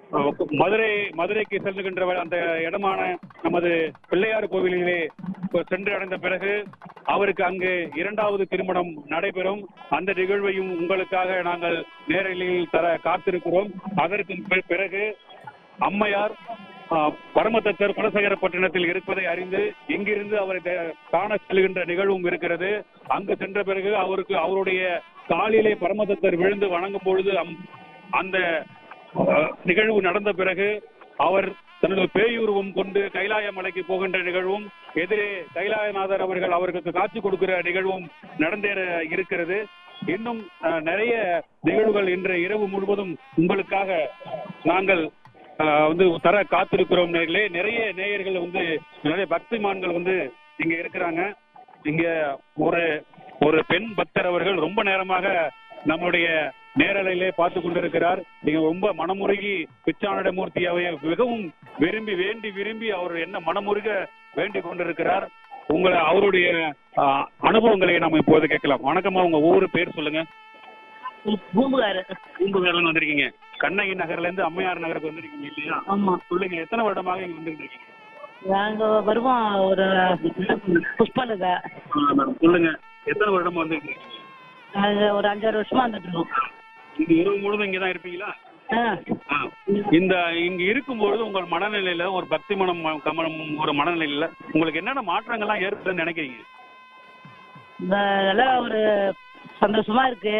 மதுரை மதுரைக்கு செல்லுகின்ற வ- அந்த இடமான நமது பிள்ளையார் கோவிலிலே இப்ப சென்று அடைந்த பிறகு அவருக்கு அங்கு இரண்டாவது திருமணம் நடைபெறும் அந்த நிகழ்வையும் உங்களுக்காக நாங்கள் நேரலையில் தர காத்திருக்கிறோம் அதற்கு பி- பிறகு அம்மையார் ஆ, பரமதத்தர் குலசேகரப்பட்டினத்தில் இருப்பதை அறிந்து இங்கிருந்து அவரை தே- காண செல்கின்ற நிகழ்வும் இருக்கிறது அங்கு சென்ற பிறகு அவருக்கு அவருடைய காலிலே பரமதத்தர் விழுந்து வணங்கும் பொழுது அம்- அந்த அஹ், நிகழ்வு நடந்த பிறகு அவர் தனது பேயுருவம் கொண்டு கைலாய மலைக்கு போகின்ற நிகழ்வும் எதிரே கைலாயநாதர் அவர்கள் அவர்களுக்கு காட்சி கொடுக்கிற நிகழ்வும் நடந்தேற இருக்கிறது இன்னும் அஹ், நிறைய நிகழ்வுகள் இன்று இரவு முழுவதும் உங்களுக்காக நாங்கள் அஹ், வந்து தர காத்திருக்கிறோம் நேர்களே நிறைய நேயர்கள் வந்து நிறைய பக்திமான்கள் வந்து இங்க இருக்கிறாங்க இங்க ஒரு ஒரு பெண் பக்தர் அவர்கள் ரொம்ப நேரமாக நம்முடைய நேரலையிலே பார்த்து கொண்டிருக்கிறார் நீங்க ரொம்ப மனமுருகி பிச்சானட மூர்த்தியாவை மிகவும் விரும்பி வேண்டி விரும்பி அவர் என்ன மனமுருக வேண்டி கொண்டிருக்கிறார் உங்களை அவருடைய ஆ, அனுபவங்களை நம்ம இப்போது கேட்கலாம் வணக்கம்மா உங்க ஊரு பேர் சொல்லுங்க பூம்புகாரு பூம்புகார்ல வந்திருக்கீங்க கண்ணகி நகர்ல இருந்து அம்மையார் நகருக்கு வந்திருக்கீங்க இல்லையா ஆமா சொல்லுங்க எத்தனை வருடமாக இங்க வந்துட்டு இருக்கீங்க நாங்க வருவோம் ஒரு புஷ்பலதா ஆ, சொல்லுங்க எத்தனை வருடமா வந்துட்டு இருக்கீங்க நாங்க ஒரு அஞ்சாறு வருஷமா வந்துட்டு இருக்கோம் இந்த இரவு முழுவதும் இங்கதான் இருப்பீங்களா ஆ. ஆ. இந்த இங்க இருக்கும்பொழுது உங்கள் மனநிலையில ஒரு பக்தி மனம் கமலம் ஒரு மனநிலையில உங்களுக்கு என்னென்ன மாற்றங்கள்லாம் ஏற்படுதுன்னு நினைக்கிறீங்க இந்த எல்லாம் ஒரு சந்தோஷமா இருக்கு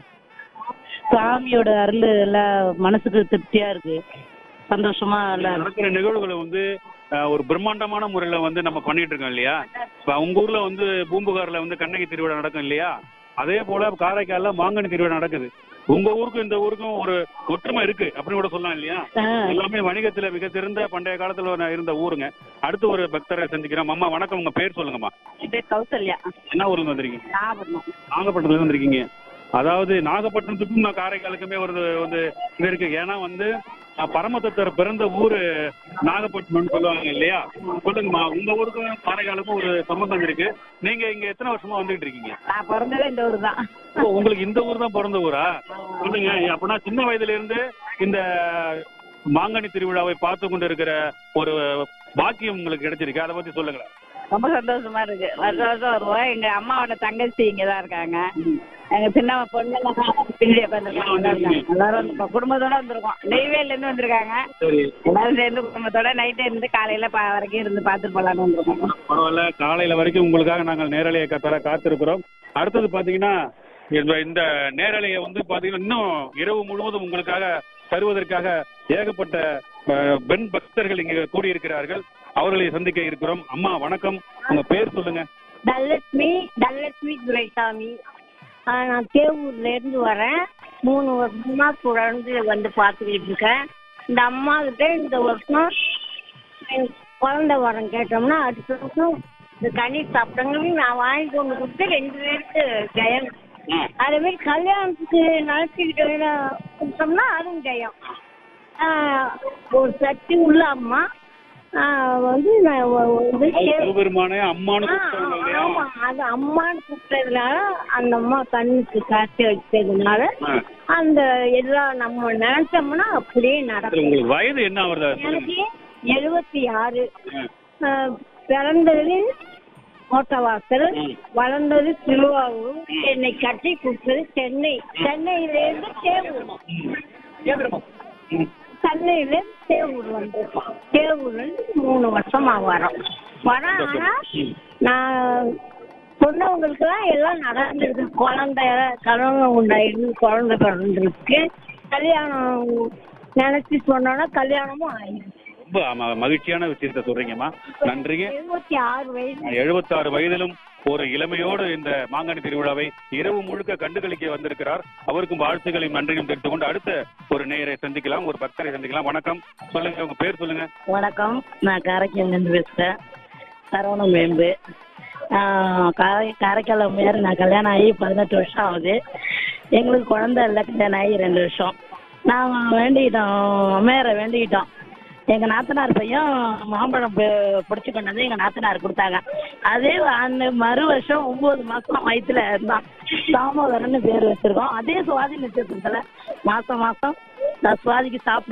சாமியோட அருள் எல்லாம் மனசுக்கு திருப்தியா இருக்கு சந்தோஷமா எல்லாம் இருக்கு. நடக்கிற நிகழ்வுகளை வந்து அஹ், ஒரு பிரம்மாண்டமான முறையில வந்து நம்ம பண்ணிட்டு இருக்கோம் இல்லையா இப்ப உங்க ஊர்ல வந்து பூம்புகார்ல வந்து கண்ணகி திருவிழா நடக்கும் இல்லையா அதே போல காரைக்கால்ல மாங்கனி திருவிழா நடக்குது உங்க ஊருக்கும் இந்த ஊருக்கும் ஒரு ஒற்றுமை இருக்கு அப்படின்னு கூட சொல்லலாம் இல்லையா ஆ. எல்லாமே வணிகத்துல மிக சிறந்த பண்டைய காலத்துல இருந்த ஊருங்க அடுத்து ஒரு பக்தரை சந்திக்கிறோம் அம்மா வணக்கம் உங்க பேர் சொல்லுங்கம்மா என் பேர் கௌசல்யா என்ன ஊர்ல இருந்து வந்திருக்கீங்க நாகப்பட்டினம் நாகப்பட்டினத்துல இருந்து வந்திருக்கீங்க அதாவது நாகப்பட்டினத்துக்கும் நான் காரைக்காலுக்குமே ஒரு வந்து இது இருக்கு ஏன்னா வந்து அஹ், பரமதத்தர் பிறந்த ஊரு நாகப்பட்டினம்னு சொல்லுவாங்க இல்லையா சொல்லுங்கம்மா உங்க ஊருக்கும் காரைக்காலுக்கும் ஒரு சம்பந்தம் இருக்கு நீங்க இங்க எத்தனை வருஷமா வந்துகிட்டு இருக்கீங்க நான் பிறந்ததே இந்த ஊர் தான் ஓ, உங்களுக்கு இந்த ஊர் தான் பிறந்த ஊரா சொல்லுங்க அப்படின்னா சின்ன வயதுல இருந்து இந்த மாங்கனி திருவிழாவை பார்த்து கொண்டு இருக்கிற ஒரு பாக்கியம் உங்களுக்கு கிடைச்சிருக்கு அதை பத்தி சொல்லுங்களேன் ரொம்ப சந்தோஷமா இருக்கு வருஷம் வருஷம் வருவோம் எங்க அம்மாவோட தங்கச்சி இங்க தான் இருக்காங்க எங்க சின்ன பொண்ணுங்க பின்னாடி உட்காந்துருக்காங்க எல்லாரும் வந்து இப்ப குடும்பத்தோட வந்திருக்கோம் நெய்வேலில இருந்து வந்திருக்காங்க சரி எல்லாரும் சேர்ந்து குடும்பத்தோட நைட்டு இருந்து காலையில பா- வரைக்கும் இருந்து பார்த்துட்டு போலான்னு வந்திருக்கோம் பரவாயில்ல காலையில வரைக்கும் உங்களுக்காக நாங்கள் நேரலையை தர காத்திருக்கிறோம் அடுத்தது பாத்தீங்கன்னா இந்த இந்த நேரலையை வந்து பாத்தீங்கன்னா இன்னும் இரவு முழுவதும் உங்களுக்காக தருவதற்காக ஏகப்பட்ட அஹ், பெண் பக்தர்கள் இங்க கூடியிருக்கிறார்கள் அவர்களை சந்திக்க இருக்கிறோம் அம்மா வணக்கம் உங்க பேர் சொல்லுங்க தனலட்சுமி தனலட்சுமி துரைசாமி ஆ, நான் தேவூர்ல இருந்து வரேன் மூணு வருஷமா தொடர்ந்து வந்து பார்த்துக்கிட்டு இருக்கேன் இந்த அம்மா கிட்ட இந்த வருஷம் எனக்கு குழந்தை வரம் கேட்டோம்னா அடுத்த வருஷம் இந்த கனி சாப்பிட்டவங்களுக்கு நான் வாங்கி கொண்டு கொடுத்து ரெண்டு பேருக்கு ஜெயம் அதே மாதிரி கல்யாணத்துக்கு நடத்திக்கிட்டு கொடுத்தோம்னா அதுவும் ஜெயம் ஆ, ஒரு சக்தி உள்ள அம்மா ஆ, வந்து நான் ஒ- ஒ- இது கே- சிவபெருமானே அம்மானு ஆ, கூப்பிட்டாங்க இல்லையா? ஆமா அது அம்மான்னு கூப்பிட்டதுனால அந்த அம்மா கண்ணுக்கு காட்சி வச்சதுனால ஆ. அந்த எல்லாம் நம்ம நினைச்சோம்னா அப்படியே சரி, நடக்கும் உங்களுக்கு வயது என்ன வருதா சொல்லுங்க எனக்கு எழுபத்தி ஆறு ஆ. ஆ, பிறந்தது கோட்டவாசல் ம். வளர்ந்தது திருவாரூர் என்னை கட்டி கொடுத்தது சென்னை சென்னையிலேருந்து தேவூர் ம். சென்னையில தேவூர் வந்திருக்கோம் தேவூர்ல இருந்து மூணு வருஷமா வரோம் வரேன் ஆனா நான் சொன்னவங்களுக்கு தான் எல்லாம் நடந்திருக்கு குழந்தை கணவன் உண்டாயிருந்து குழந்தை பிறந்திருக்கு கல்யாணம் நினைச்சு சொன்னோன்னா கல்யாணமும் ஆயிடுச்சு ரொம்ப ம- மகிழ்ச்சியான விஷயத்த சொல்றீங்கம்மா நன்றிங்க எழுபத்தி ஆறு வயசு எழுபத்தாறு வயதிலும் ஒரு இளமையோடு இந்த மாங்கனி திருவிழாவை இரவு முழுக்க கண்டுகளிக்க வந்திருக்கிறார் அவருக்கும் வாழ்த்துக்களையும் நன்றியும் தெரிந்து கொண்டு அடுத்த ஒரு நேயரை சந்திக்கலாம் ஒரு பக்தரை சந்திக்கலாம் வணக்கம் சொல்லுங்க உங்க பேர் சொல்லுங்க வணக்கம் நான் காரைக்கால்லேருந்து பேசுகிறேன் சரவணம் வேம்பு காரை காரைக்கால் அம்மையார் நான் கல்யாணம் ஆகி பதினெட்டு வருஷம் ஆகுது எங்களுக்கு குழந்தை இல்லை கல்யாணம் ஆகி ரெண்டு வருஷம் நாங்கள் வேண்டிக்கிட்டோம் அம்மையாரை வேண்டிக்கிட்டோம் எங்கள் நாத்தனார் பையன் மாம்பழம் பிடிச்சி கொண்டு வந்து எங்கள் நாத்தனார் கொடுத்தாங்க அதே அந்த மறு வருஷம் ஒம்பது மாதம் வயிற்றுல இருந்தான் தாமோதரன்னு பேர் வச்சிருக்கோம் அதே சுவாதி நட்சத்திரத்தில் மாதம் மாதம் நான் சுவாதிக்கு சாப்பிட